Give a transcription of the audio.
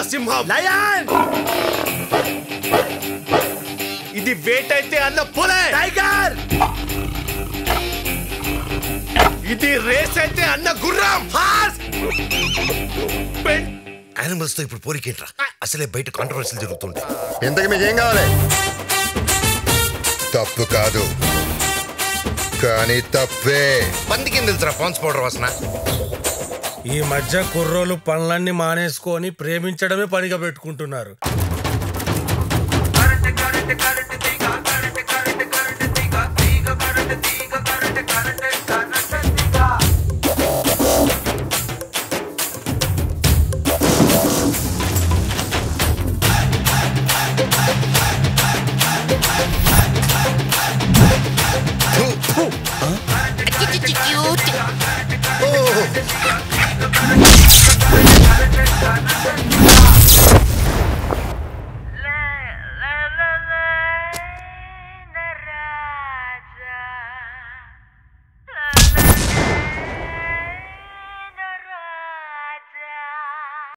సింహం లయన్ ఇది వేటైతే అన్న పులే టైగర్ ఇది రేస్ అయితే అన్న గుర్రం హార్స్ యానిమల్స్ తో ఇప్పుడు పోలికేంట్రా అసలే బయట కాంట్రవర్సీలు జరుగుతుంది ఇంతకు మీకు ఏం కావాలి తప్పు కాదు కానీ తప్పే పందికి తెలుసురా పాన్స్ పౌడర్ వాసన ఈ మధ్య కుర్రోలు పనులన్నీ మానేసుకొని ప్రేమించడమే పనిగా పెట్టుకుంటున్నారు ఓ